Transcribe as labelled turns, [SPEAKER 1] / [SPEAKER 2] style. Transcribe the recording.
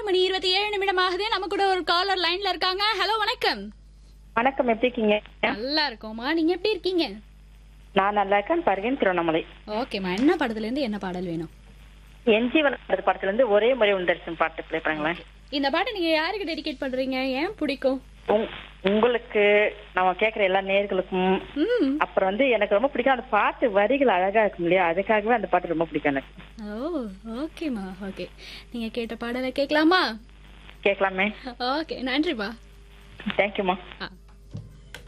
[SPEAKER 1] மணி இருபத்தி ஏழு நிமிடம் ஆகுது நம்ம கூட ஒரு காலர் லைன்ல இருக்காங்க ஹலோ வணக்கம்
[SPEAKER 2] வணக்கம் எப்படி இருக்கீங்க
[SPEAKER 1] நல்லா இருக்கோமா நீங்க எப்படி இருக்கீங்க
[SPEAKER 2] நான் நல்லா இருக்கேன் பருகன் திருவண்ணாமலை
[SPEAKER 1] ஓகேம்மா என்ன படத்துல இருந்து என்ன பாடல் வேணும்
[SPEAKER 2] என்ஜி வளர்ந்த படத்துல இருந்து ஒரே முறை உண்டரிசன் பாட்டு ப்ளே பண்ணுங்களேன்
[SPEAKER 1] இந்த பாட்டு நீங்க யாருக்கு டெடிகேட் பண்றீங்க ஏன் பிடிக்கும்
[SPEAKER 2] உங்- உங்களுக்கு நம்ம கேக்குற எல்லா நேர்களுக்கும்
[SPEAKER 1] ம்
[SPEAKER 2] அப்புறம் வந்து எனக்கு ரொம்ப பிடிக்கும் அந்த பாட்டு வரிகள் அழகா இருக்கும் இல்லையா அதுக்காகவே அந்த பாட்டு ரொம்ப பிடிக்கும் எனக்கு
[SPEAKER 1] ஓ ஓகேம்மா ஓகே நீங்க கேட்ட பாடலை கேட்கலாமா
[SPEAKER 2] கேட்கலாமே
[SPEAKER 1] ஓகே நன்றிப்பா
[SPEAKER 2] தேங்க்யூமா
[SPEAKER 1] ஆ